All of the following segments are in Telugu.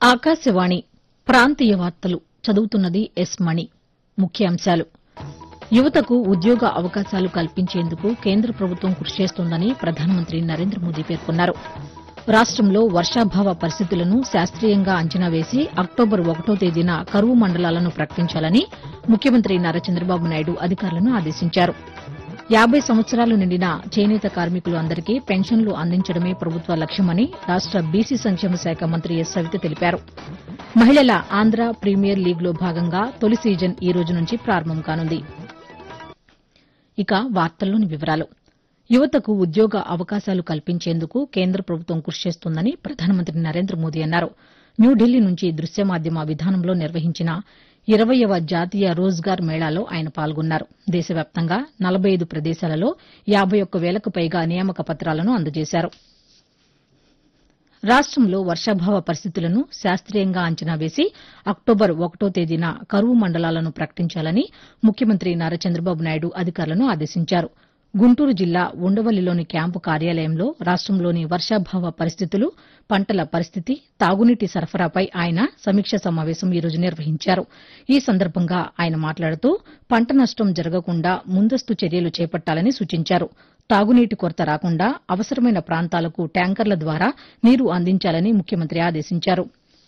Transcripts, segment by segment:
ఆకాశవాణి ప్రాంతీయ వార్తలు చదువుతున్నది ఎస్ మణి ముఖ్యాంశాలు యువతకు ఉద్యోగ అవకాశాలు కల్పించేందుకు కేంద్ర ప్రభుత్వం కృషి చేస్తోందని ప్రధానమంత్రి నరేంద్ర మోదీ పేర్కొన్నారు రాష్టంలో వర్షాభావ పరిస్థితులను శాస్త్రీయంగా అంచనా వేసి అక్టోబర్ ఒకటో తేదీన కరువు మండలాలను ప్రకటించాలని ముఖ్యమంత్రి నారా చంద్రబాబు నాయుడు అధికారులను ఆదేశించారు యాబై సంవత్సరాలు నిండిన చేనేత కార్మికులు అందరికీ పెన్షన్లు అందించడమే ప్రభుత్వ లక్ష్యమని రాష్ట బీసీ సంక్షేమ శాఖ మంత్రి ఎస్ సవిత తెలిపారు మహిళల ఆంధ్ర ప్రీమియర్ లీగ్లో భాగంగా తొలి సీజన్ ఈ రోజు నుంచి ప్రారంభం కానుంది ఇక వార్తల్లోని వివరాలు యువతకు ఉద్యోగ అవకాశాలు కల్పించేందుకు కేంద్ర ప్రభుత్వం కృషి చేస్తోందని ప్రధానమంత్రి నరేంద్ర మోదీ అన్నారు న్యూఢిల్లీ నుంచి దృశ్య మాధ్యమ విధానంలో నిర్వహించిన ఇరవయవ జాతీయ రోజ్గార్ మేళాలో ఆయన పాల్గొన్నారు దేశవ్యాప్తంగా నలబై ఐదు ప్రదేశాలలో యాబై ఒక్క వేలకు పైగా నియామక పత్రాలను అందజేశారు రాష్టంలో వర్షాభావ పరిస్థితులను శాస్త్రీయంగా అంచనా వేసి అక్టోబర్ ఒకటో తేదీన కరువు మండలాలను ప్రకటించాలని ముఖ్యమంత్రి నారా చంద్రబాబు నాయుడు అధికారులను ఆదేశించారు గుంటూరు జిల్లా ఉండవల్లిలోని క్యాంపు కార్యాలయంలో రాష్టంలోని వర్షాభావ పరిస్థితులు పంటల పరిస్థితి తాగునీటి సరఫరాపై ఆయన సమీక్ష సమావేశం ఈ రోజు నిర్వహించారు ఈ సందర్భంగా ఆయన మాట్లాడుతూ పంట నష్టం జరగకుండా ముందస్తు చర్యలు చేపట్టాలని సూచించారు తాగునీటి కొరత రాకుండా అవసరమైన ప్రాంతాలకు ట్యాంకర్ల ద్వారా నీరు అందించాలని ముఖ్యమంత్రి ఆదేశించారు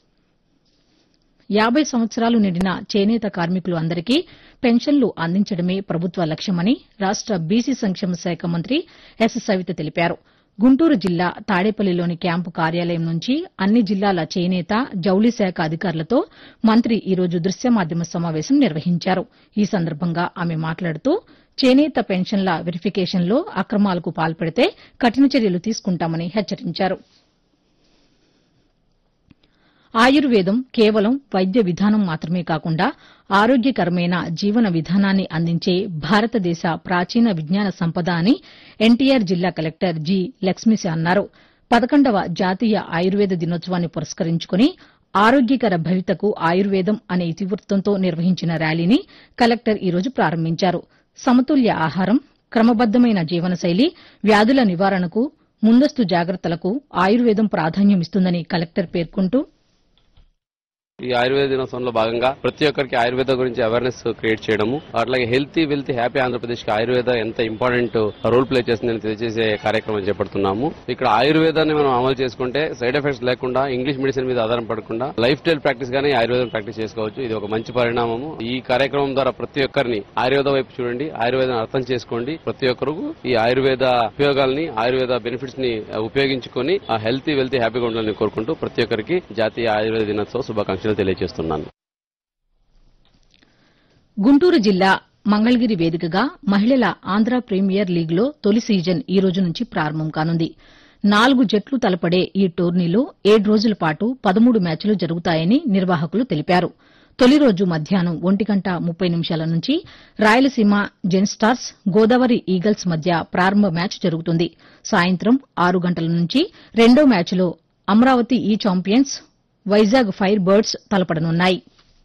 యాబై సంవత్సరాలు నిండిన చేనేత కార్మికులు అందరికీ పెన్షన్లు అందించడమే ప్రభుత్వ లక్ష్యమని రాష్ట బీసీ సంక్షేమ శాఖ మంత్రి ఎస్ సవిత తెలిపారు గుంటూరు జిల్లా తాడేపల్లిలోని క్యాంపు కార్యాలయం నుంచి అన్ని జిల్లాల చేనేత జౌళి శాఖ అధికారులతో మంత్రి ఈ రోజు దృశ్య మాధ్యమ సమావేశం నిర్వహించారు ఈ సందర్భంగా ఆమె మాట్లాడుతూ చేనేత పెన్షన్ల వెరిఫికేషన్లో అక్రమాలకు పాల్పడితే కఠిన చర్యలు తీసుకుంటామని హెచ్చరించారు ఆయుర్వేదం కేవలం వైద్య విధానం మాత్రమే కాకుండా ఆరోగ్యకరమైన జీవన విధానాన్ని అందించే భారతదేశ ప్రాచీన విజ్ఞాన సంపద అని ఎన్టీఆర్ జిల్లా కలెక్టర్ జి లక్ష్మీశ అన్నారు పదకొండవ జాతీయ ఆయుర్వేద దినోత్సవాన్ని పురస్కరించుకుని ఆరోగ్యకర భవితకు ఆయుర్వేదం అనే ఇతివృత్తంతో నిర్వహించిన ర్యాలీని కలెక్టర్ ఈ రోజు ప్రారంభించారు సమతుల్య ఆహారం క్రమబద్దమైన జీవనశైలి వ్యాధుల నివారణకు ముందస్తు జాగ్రత్తలకు ఆయుర్వేదం ప్రాధాన్యమిస్తుందని కలెక్టర్ పేర్కొంటూ ఈ ఆయుర్వేద దినోత్సవంలో భాగంగా ప్రతి ఒక్కరికి ఆయుర్వేద గురించి అవేర్నెస్ క్రియేట్ చేయడము అట్లాగే హెల్తీ వెల్తీ హ్యాపీ ఆంధ్రప్రదేశ్ కి ఆయుర్వేద ఎంత ఇంపార్టెంట్ రోల్ ప్లే చేస్తుందని తెలియజేసే కార్యక్రమం చేపడుతున్నాము ఇక్కడ ఆయుర్వేదాన్ని మనం అమలు చేసుకుంటే సైడ్ ఎఫెక్ట్స్ లేకుండా ఇంగ్లీష్ మెడిసిన్ మీద ఆధారం పడకుండా లైఫ్ స్టైల్ ప్రాక్టీస్ గానీ ఆయుర్వేదం ప్రాక్టీస్ చేసుకోవచ్చు ఇది ఒక మంచి పరిణామము ఈ కార్యక్రమం ద్వారా ప్రతి ఒక్కరిని ఆయుర్వేద వైపు చూడండి ఆయుర్వేదం అర్థం చేసుకోండి ప్రతి ఒక్కరు ఈ ఆయుర్వేద ఉపయోగాల్ని ఆయుర్వేద బెనిఫిట్స్ ని ఉపయోగించుకొని ఆ హెల్తీ వెల్తీ హ్యాపీగా ఉండాలని కోరుకుంటూ ప్రతి ఒక్కరికి జాతీయ ఆయుర్వేద దినోత్సవ శుభాకాంక్షలు తెలియజేస్తున్నాను గుంటూరు జిల్లా మంగళగిరి వేదికగా మహిళల ఆంధ్ర ప్రీమియర్ లీగ్లో తొలి సీజన్ ఈ రోజు నుంచి ప్రారంభం కానుంది నాలుగు జట్లు తలపడే ఈ టోర్నీలో ఏడు రోజుల పాటు పదమూడు మ్యాచ్లు జరుగుతాయని నిర్వాహకులు తెలిపారు తొలి రోజు మధ్యాహ్నం ఒంటి గంట ముప్పై నిమిషాల నుంచి రాయలసీమ జెన్స్టార్స్ గోదావరి ఈగల్స్ మధ్య ప్రారంభ మ్యాచ్ జరుగుతుంది సాయంత్రం ఆరు గంటల నుంచి రెండో మ్యాచ్లో అమరావతి ఈ ఛాంపియన్స్ వైజాగ్ ఫైర్ బర్డ్స్ తలపడనున్నాయి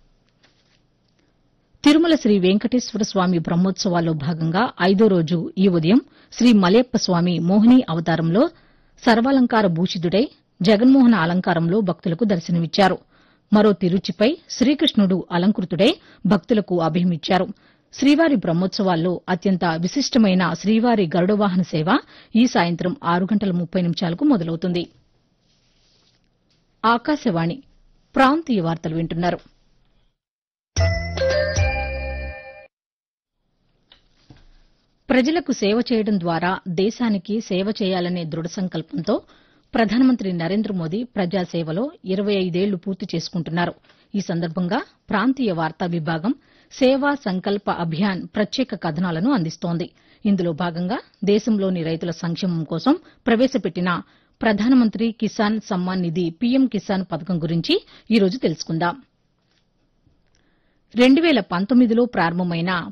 తిరుమల శ్రీ వెంకటేశ్వర స్వామి బ్రహ్మోత్సవాల్లో భాగంగా ఐదో రోజు ఈ ఉదయం శ్రీ మలయప్ప స్వామి మోహిని అవతారంలో సర్వాలంకార భూషితుడై జగన్మోహన అలంకారంలో భక్తులకు దర్శనమిచ్చారు మరో తిరుచిపై శ్రీకృష్ణుడు అలంకృతుడై భక్తులకు అభయమిచ్చారు శ్రీవారి బ్రహ్మోత్సవాల్లో అత్యంత విశిష్టమైన శ్రీవారి గరుడ వాహన సేవ ఈ సాయంత్రం ఆరు గంటల ముప్పై నిమిషాలకు మొదలవుతుంది ఆకాశవాణి ప్రాంతీయ వార్తలు వింటున్నారు ప్రజలకు సేవ చేయడం ద్వారా దేశానికి సేవ చేయాలనే దృఢ సంకల్పంతో ప్రధానమంత్రి నరేంద్ర మోదీ ప్రజాసేవలో ఇరవై ఐదేళ్లు పూర్తి చేసుకుంటున్నారు ఈ సందర్భంగా ప్రాంతీయ వార్తా విభాగం సేవా సంకల్ప అభియాన్ ప్రత్యేక కథనాలను అందిస్తోంది ఇందులో భాగంగా దేశంలోని రైతుల సంక్షేమం కోసం ప్రవేశపెట్టిన ప్రధానమంత్రి కిసాన్ సమ్మాన్ నిధి పీఎం కిసాన్ పథకం గురించి ఈ రోజు తెలుసుకుందాం రెండు వేల పంతొమ్మిదిలో ప్రారంభమైన